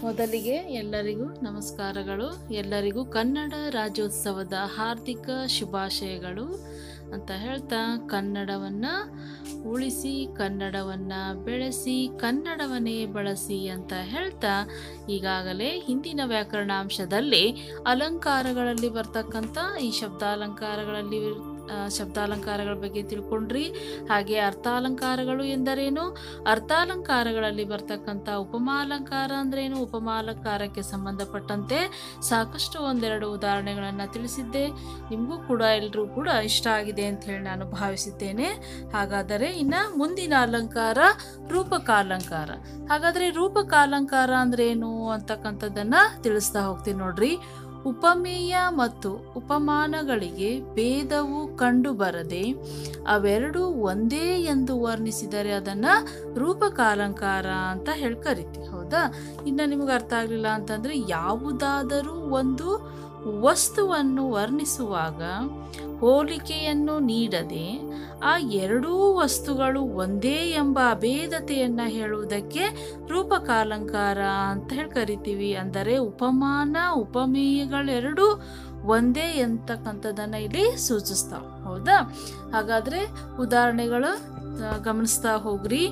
ಮೊದಲಿಗೆ ಎಲ್ಲರಿಗೂ ನಮಸ್ಕಾರಗಳು ಎಲ್ಲರಿಗೂ ಕನ್ನಡ ರಾಜ್ಯೋತ್ಸವದ ಹಾರ್ದಿಕ ಶುಭಾಶಯಗಳು ಅಂತ ಹೇಳ್ತಾ ಕನ್ನಡವನ್ನು ಉಳಿಸಿ ಕನ್ನಡವನ್ನು ಬೆಳೆಸಿ ಕನ್ನಡವನ್ನೇ ಬಳಸಿ ಅಂತ ಹೇಳ್ತಾ ಈಗಾಗಲೇ ಹಿಂದಿನ ವ್ಯಾಕರಣಾಂಶದಲ್ಲಿ ಅಲಂಕಾರಗಳಲ್ಲಿ ಬರ್ತಕ್ಕಂಥ ಈ ಶಬ್ದಾಲಂಕಾರಗಳಲ್ಲಿ ಆ, ಶಬ್ದಾಲಂಕಾರಗಳ ಬಗ್ಗೆ ತಿಳ್ಕೊಂಡ್ರಿ ಹಾಗೆ ಅರ್ಥಾಲಂಕಾರಗಳು ಎಂದರೇನು ಅರ್ಥಾಲಂಕಾರಗಳಲ್ಲಿ ಬರ್ತಕ್ಕಂಥ ಉಪಮಾಲಂಕಾರ ಅಂದ್ರೇನು ಉಪಮಾಲಂಕಾರಕ್ಕೆ ಸಂಬಂಧಪಟ್ಟಂತೆ ಸಾಕಷ್ಟು ಒಂದೆರಡು ಉದಾಹರಣೆಗಳನ್ನು ತಿಳಿಸಿದ್ದೆ ನಿಮಗೂ ಕೂಡ ಎಲ್ಲರೂ ಕೂಡ ಇಷ್ಟ ಆಗಿದೆ ಅಂತ ಹೇಳಿ ನಾನು ಭಾವಿಸಿದ್ದೇನೆ ಹಾಗಾದರೆ ಇನ್ನು ಮುಂದಿನ ಅಲಂಕಾರ ರೂಪಕಾಲಂಕಾರ ಹಾಗಾದರೆ ರೂಪಕಾಲಂಕಾರ ಅಂದ್ರೇನು ಅಂತಕ್ಕಂಥದ್ದನ್ನು ತಿಳಿಸ್ತಾ ಹೋಗ್ತೀನಿ ನೋಡ್ರಿ ಉಪಮೇಯ ಮತ್ತು ಉಪಮಾನಗಳಿಗೆ ಭೇದವು ಕಂಡುಬರದೆ ಅವೆರಡೂ ಒಂದೇ ಎಂದು ವರ್ಣಿಸಿದರೆ ಅದನ್ನು ರೂಪಕಾಲಂಕಾರ ಅಂತ ಹೇಳಿ ಕರಿತೀವಿ ಹೌದಾ ಇನ್ನು ನಿಮಗೆ ಅರ್ಥ ಆಗಲಿಲ್ಲ ಅಂತಂದರೆ ಯಾವುದಾದರೂ ಒಂದು ವಸ್ತುವನ್ನು ವರ್ಣಿಸುವಾಗ ಹೋಲಿಕೆಯನ್ನು ನೀಡದೆ ಆ ಎರಡೂ ವಸ್ತುಗಳು ಒಂದೇ ಎಂಬ ಅಭೇದತೆಯನ್ನು ಹೇಳುವುದಕ್ಕೆ ರೂಪಕಾಲಂಕಾರ ಅಂತ ಹೇಳಿ ಕರಿತೀವಿ ಅಂದರೆ ಉಪಮಾನ ಉಪಮೇಯಗಳೆರಡೂ ಒಂದೇ ಎಂತಕ್ಕಂಥದ್ದನ್ನು ಇಲ್ಲಿ ಸೂಚಿಸ್ತಾವೆ ಹೌದಾ ಹಾಗಾದರೆ ಉದಾಹರಣೆಗಳು ಆ, ಗಮನಿಸ್ತಾ ಹೋಗ್ರಿ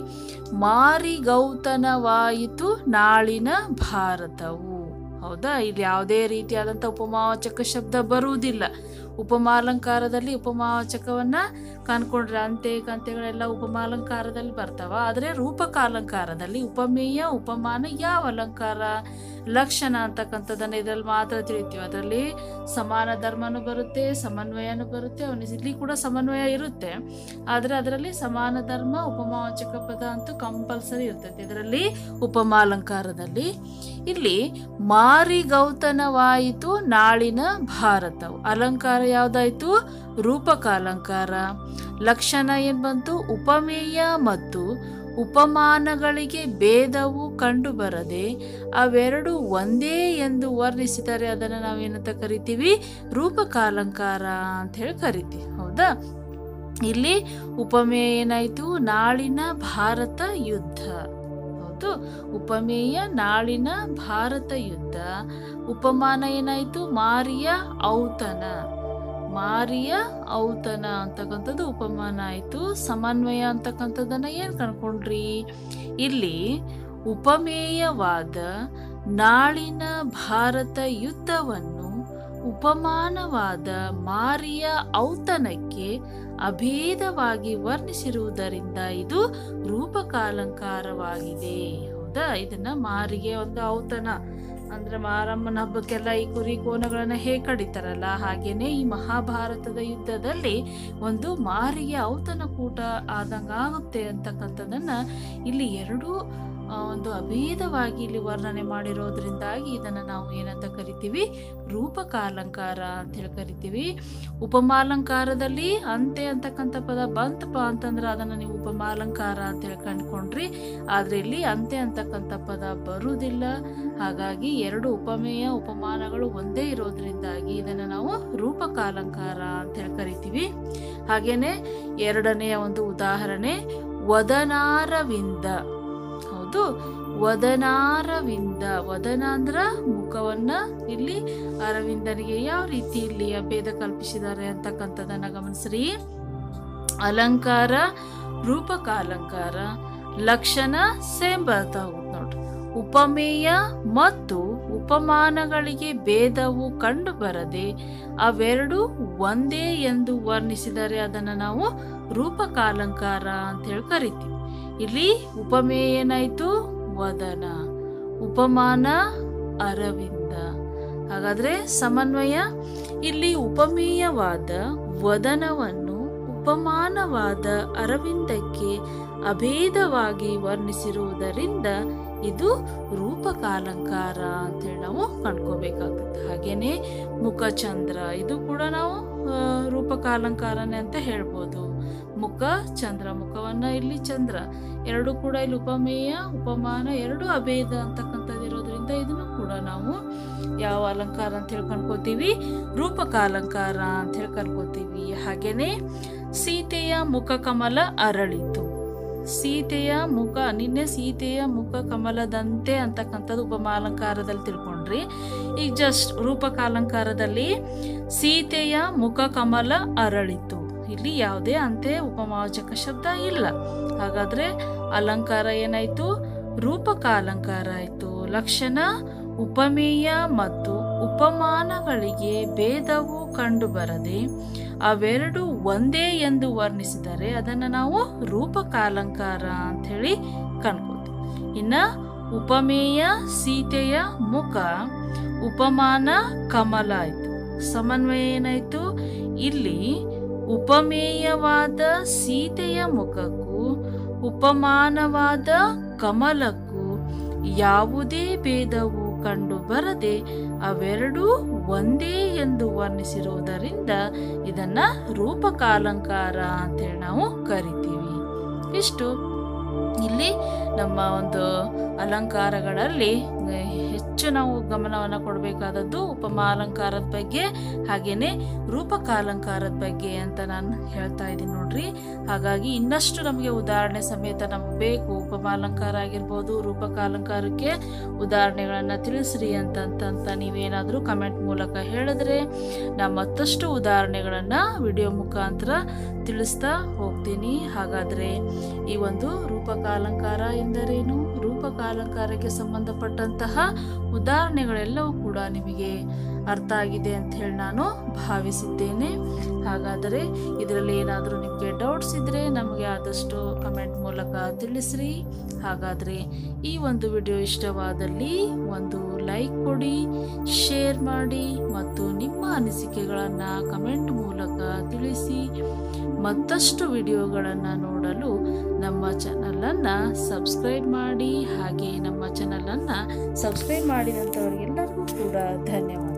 ಮಾರಿಗೌತನವಾಯಿತು ನಾಳಿನ ಭಾರತವು ಹೌದಾ ಇಲ್ಲಿ ಯಾವುದೇ ರೀತಿಯಾದಂಥ ಉಪಮಾವಾಚಕ ಶಬ್ದ ಬರುವುದಿಲ್ಲ ಉಪಮಾಲಂಕಾರದಲ್ಲಿ ಉಪಮಾವಾಚಕವನ್ನು ಕಾಣ್ಕೊಂಡ್ರೆ ಅಂತೆ ಕಂತೆಗಳೆಲ್ಲ ಉಪಮಾಲಂಕಾರದಲ್ಲಿ ಬರ್ತಾವ ಆದರೆ ರೂಪಕಾಲಂಕಾರದಲ್ಲಿ ಉಪಮೇಯ ಉಪಮಾನ ಯಾವ ಅಲಂಕಾರ ಲಕ್ಷಣ ಅಂತಕ್ಕಂಥದ್ದನ್ನು ಇದರಲ್ಲಿ ಮಾತ್ರ ತಿಳಿತೀವಿ ಅದರಲ್ಲಿ ಸಮಾನ ಧರ್ಮನೂ ಬರುತ್ತೆ ಸಮನ್ವಯನೂ ಬರುತ್ತೆ ಅವನ ಇಲ್ಲಿ ಕೂಡ ಸಮನ್ವಯ ಇರುತ್ತೆ ಆದರೆ ಅದರಲ್ಲಿ ಸಮಾನ ಧರ್ಮ ಉಪಮಾವಾಚಕ ಪದ ಅಂತೂ ಕಂಪಲ್ಸರಿ ಇರ್ತೈತೆ ಇದರಲ್ಲಿ ಉಪಮಾಲಂಕಾರದಲ್ಲಿ ಇಲ್ಲಿ ಮಾರಿಗೌತನವಾಯಿತು ನಾಳಿನ ಭಾರತವು ಅಲಂಕಾರ ಯಾವುದಾಯಿತು ರೂಪಕಾಲಂಕಾರ ಲಕ್ಷಣ ಏನು ಬಂತು ಉಪಮೇಯ ಮತ್ತು ಉಪಮಾನಗಳಿಗೆ ಭೇದವು ಕಂಡುಬರದೆ ಅವೆರಡು ಒಂದೇ ಎಂದು ವರ್ಣಿಸಿದರೆ ಅದನ್ನು ನಾವೇನಂತ ಕರಿತೀವಿ ರೂಪಕಾಲಂಕಾರ ಅಂತ ಹೇಳಿ ಕರಿತೀವಿ ಹೌದಾ ಇಲ್ಲಿ ಉಪಮೇಯ ಏನಾಯಿತು ನಾಳಿನ ಭಾರತ ಯುದ್ಧ ಹೌದು ಉಪಮೇಯ ನಾಳಿನ ಭಾರತ ಯುದ್ಧ ಉಪಮಾನ ಏನಾಯಿತು ಮಾರಿಯ ಔತಣ ಮಾರಿಯ ಔತಣ ಅಂತಕ್ಕಂಥದ್ದು ಉಪಮಾನ ಆಯಿತು ಸಮನ್ವಯ ಅಂತಕ್ಕಂಥದ್ದನ್ನು ಏನು ಕಂಡ್ಕೊಂಡ್ರಿ ಇಲ್ಲಿ ಉಪಮೇಯವಾದ ನಾಳಿನ ಭಾರತ ಯುದ್ಧವನ್ನು ಉಪಮಾನವಾದ ಮಾರಿಯ ಔತಣಕ್ಕೆ ಅಭೇದವಾಗಿ ವರ್ಣಿಸಿರುವುದರಿಂದ ಇದು ರೂಪಕಾಲಂಕಾರವಾಗಿದೆ ಹೌದಾ ಇದನ್ನ ಮಾರಿಗೆ ಒಂದು ಔತಣ ಅಂದ್ರೆ ಮಾರಮ್ಮನ ಹಬ್ಬಕ್ಕೆಲ್ಲ ಈ ಕುರಿ ಕೋನಗಳನ್ನ ಹೇಗೆ ಕಡಿತಾರಲ್ಲ ಹಾಗೇನೆ ಈ ಮಹಾಭಾರತದ ಯುದ್ಧದಲ್ಲಿ ಒಂದು ಮಾರಿಗೆ ಔತಣ ಕೂಟ ಆದಂಗ ಆಗುತ್ತೆ ಅಂತಕ್ಕಂಥದ್ದನ್ನ ಇಲ್ಲಿ ಎರಡೂ ಆ, ಒಂದು ಅಭೇದವಾಗಿ ಇಲ್ಲಿ ವರ್ಣನೆ ಮಾಡಿರೋದ್ರಿಂದಾಗಿ ಇದನ್ನು ನಾವು ಏನಂತ ಕರಿತೀವಿ ರೂಪಕಾಲಂಕಾರ ಅಂತ ಹೇಳಿ ಕರಿತೀವಿ ಉಪಮಾಲಂಕಾರದಲ್ಲಿ ಅಂತೆ ಅಂತಕ್ಕಂಥ ಪದ ಬಂತಪ್ಪ ಅಂತಂದ್ರೆ ಅದನ್ನು ನೀವು ಉಪಮಾಲಂಕಾರ ಅಂತ ಹೇಳಿ ಕಂಡ್ಕೊಂಡ್ರಿ ಆದರೆ ಇಲ್ಲಿ ಅಂತೆ ಅಂತಕ್ಕಂಥ ಪದ ಬರುವುದಿಲ್ಲ ಹಾಗಾಗಿ ಎರಡು ಉಪಮೇಯ ಉಪಮಾನಗಳು ಒಂದೇ ಇರೋದ್ರಿಂದಾಗಿ ಇದನ್ನು ನಾವು ರೂಪಕಾಲಂಕಾರ ಅಂತ ಹೇಳಿ ಕರಿತೀವಿ ಹಾಗೇನೆ ಎರಡನೆಯ ಒಂದು ಉದಾಹರಣೆ ವದನಾರವಿಂದ ಹೌದು ವದನಾರವಿಂದ ವದನ ಅಂದ್ರ ಮುಖವನ್ನ ಇಲ್ಲಿ ಅರವಿಂದನಿಗೆ ಯಾವ ರೀತಿ ಇಲ್ಲಿ ಅಭೇದ ಕಲ್ಪಿಸಿದ್ದಾರೆ ಅಂತಕ್ಕಂಥದ್ದನ್ನ ಗಮನಿಸ್ರಿ ಅಲಂಕಾರ ರೂಪಕಾಲಂಕಾರ ಲಕ್ಷಣ ಸೇಮ್ ಬರ್ತಾ ಹೋಗುತ್ತೆ ನೋಡ್ರಿ ಉಪಮೇಯ ಮತ್ತು ಉಪಮಾನಗಳಿಗೆ ಭೇದವು ಕಂಡು ಬರದೆ ಅವೆರಡು ಒಂದೇ ಎಂದು ವರ್ಣಿಸಿದರೆ ಅದನ್ನು ನಾವು ರೂಪಕಾಲಂಕಾರ ಅಂತ ಹೇಳಿ ಕರಿತೀವಿ ಇಲ್ಲಿ ಉಪಮೇಯ ಏನಾಯಿತು ವದನ ಉಪಮಾನ ಅರವಿಂದ ಹಾಗಾದ್ರೆ ಸಮನ್ವಯ ಇಲ್ಲಿ ಉಪಮೇಯವಾದ ವದನವನ್ನು ಉಪಮಾನವಾದ ಅರವಿಂದಕ್ಕೆ ಅಭೇದವಾಗಿ ವರ್ಣಿಸಿರುವುದರಿಂದ ಇದು ರೂಪಕಾಲಂಕಾರ ಅಂತೇಳಿ ನಾವು ಕಂಡ್ಕೋಬೇಕಾಗುತ್ತೆ ಹಾಗೇನೆ ಮುಖಚಂದ್ರ ಇದು ಕೂಡ ನಾವು ಆ, ರೂಪಕಾಲಂಕಾರನೇ ಅಂತ ಹೇಳ್ಬೋದು ಮುಖ ಚಂದ್ರ ಮುಖವನ್ನ ಇಲ್ಲಿ ಚಂದ್ರ ಎರಡು ಕೂಡ ಇಲ್ಲಿ ಉಪಮೇಯ ಉಪಮಾನ ಎರಡು ಅಭೇದ ಅಂತಕ್ಕಂಥದ್ದು ಇರೋದ್ರಿಂದ ಇದನ್ನು ಕೂಡ ನಾವು ಯಾವ ಅಲಂಕಾರ ಅಂತ ಹೇಳಿ ಕನ್ಕೋತೀವಿ ರೂಪಕಾಲಂಕಾರ ಅಂತ ಹೇಳಿ ಕನ್ಕೋತೀವಿ ಹಾಗೇನೆ ಸೀತೆಯ ಮುಖ ಕಮಲ ಅರಳಿತು ಸೀತೆಯ ಮುಖ ನಿನ್ನೆ ಸೀತೆಯ ಮುಖ ಕಮಲದಂತೆ ಅಂತಕ್ಕಂಥದ್ದು ಉಪಮಾಲಂಕಾರದಲ್ಲಿ ತಿಳ್ಕೊಂಡ್ರಿ ಈಗ ಜಸ್ಟ್ ರೂಪಕಾಲಂಕಾರದಲ್ಲಿ ಸೀತೆಯ ಮುಖ ಕಮಲ ಅರಳಿತು ಇಲ್ಲಿ ಯಾವುದೇ ಅಂತೆ ಉಪಮಾವಾಚಕ ಶಬ್ದ ಇಲ್ಲ ಹಾಗಾದ್ರೆ ಅಲಂಕಾರ ಏನಾಯ್ತು ರೂಪಕಾಲಂಕಾರ ಆಯ್ತು ಲಕ್ಷಣ ಉಪಮೇಯ ಮತ್ತು ಉಪಮಾನಗಳಿಗೆ ಭೇದವು ಕಂಡುಬರದೆ ಅವೆರಡು ಒಂದೇ ಎಂದು ವರ್ಣಿಸಿದರೆ ಅದನ್ನು ನಾವು ರೂಪಕಾಲಂಕಾರ ಅಂತ ಹೇಳಿ ಕನ್ಕೋತೀವಿ ಇನ್ನ ಉಪಮೇಯ ಸೀತೆಯ ಮುಖ ಉಪಮಾನ ಕಮಲ ಆಯ್ತು ಸಮನ್ವಯ ಏನಾಯ್ತು ಇಲ್ಲಿ ಉಪಮೇಯವಾದ ಸೀತೆಯ ಮುಖಕ್ಕೂ ಉಪಮಾನವಾದ ಕಮಲಕ್ಕೂ ಯಾವುದೇ ಭೇದವು ಕಂಡು ಬರದೆ ಅವೆರಡೂ ಒಂದೇ ಎಂದು ವರ್ಣಿಸಿರುವುದರಿಂದ ಇದನ್ನ ರೂಪಕಾಲಂಕಾರ ಅಂತೇಳಿ ನಾವು ಕರಿತೀವಿ ಇಷ್ಟು ಇಲ್ಲಿ ನಮ್ಮ ಒಂದು ಅಲಂಕಾರಗಳಲ್ಲಿ ಹೆಚ್ಚು ನಾವು ಗಮನವನ್ನು ಕೊಡಬೇಕಾದದ್ದು ಉಪಮಾಲಂಕಾರದ ಬಗ್ಗೆ ಹಾಗೇನೆ ರೂಪಕಾಲಂಕಾರದ ಬಗ್ಗೆ ಅಂತ ನಾನು ಹೇಳ್ತಾ ಇದ್ದೀನಿ ನೋಡ್ರಿ ಹಾಗಾಗಿ ಇನ್ನಷ್ಟು ನಮಗೆ ಉದಾಹರಣೆ ಸಮೇತ ನಮಗೆ ಬೇಕು ಉಪಮಾಲಂಕಾರ ಆಗಿರ್ಬೋದು ರೂಪಕಾಲಂಕಾರಕ್ಕೆ ಉದಾಹರಣೆಗಳನ್ನು ತಿಳಿಸ್ರಿ ಅಂತಂತ ನೀವೇನಾದರೂ ಕಮೆಂಟ್ ಮೂಲಕ ಹೇಳಿದ್ರೆ ನಾ ಮತ್ತಷ್ಟು ಉದಾಹರಣೆಗಳನ್ನು ವಿಡಿಯೋ ಮುಖಾಂತರ ತಿಳಿಸ್ತಾ ಹೋಗ್ತೀನಿ ಹಾಗಾದರೆ ಈ ಒಂದು ರೂಪಕಾಲಂಕಾರ ಎಂದರೇನು ರೂಪಕಾಲಂಕಾರಕ್ಕೆ ಸಂಬಂಧಪಟ್ಟಂತಹ ಉದಾಹರಣೆಗಳೆಲ್ಲವೂ ಕೂಡ ನಿಮಗೆ ಅರ್ಥ ಆಗಿದೆ ಅಂತ ಹೇಳಿ ನಾನು ಭಾವಿಸಿದ್ದೇನೆ ಹಾಗಾದರೆ ಇದರಲ್ಲಿ ಏನಾದರೂ ನಿಮಗೆ ಡೌಟ್ಸ್ ಇದ್ದರೆ ನಮಗೆ ಆದಷ್ಟು ಕಮೆಂಟ್ ಮೂಲಕ ತಿಳಿಸ್ರಿ ಹಾಗಾದರೆ ಈ ಒಂದು ವಿಡಿಯೋ ಇಷ್ಟವಾದಲ್ಲಿ ಒಂದು ಲೈಕ್ ಕೊಡಿ ಶೇರ್ ಮಾಡಿ ಮತ್ತು ನಿಮ್ಮ ಅನಿಸಿಕೆಗಳನ್ನು ಕಮೆಂಟ್ ಮೂಲಕ ತಿಳಿಸಿ ಮತ್ತಷ್ಟು ವಿಡಿಯೋಗಳನ್ನು ನೋಡಲು ನಮ್ಮ ಚಾನಲನ್ನು ಸಬ್ಸ್ಕ್ರೈಬ್ ಮಾಡಿ ಹಾಗೆ ನಮ್ಮ ಚಾನಲನ್ನು ಸಬ್ಸ್ಕ್ರೈಬ್ ಮಾಡಿದಂಥವ್ರಿಗೆಲ್ಲರಿಗೂ ಕೂಡ ಧನ್ಯವಾದ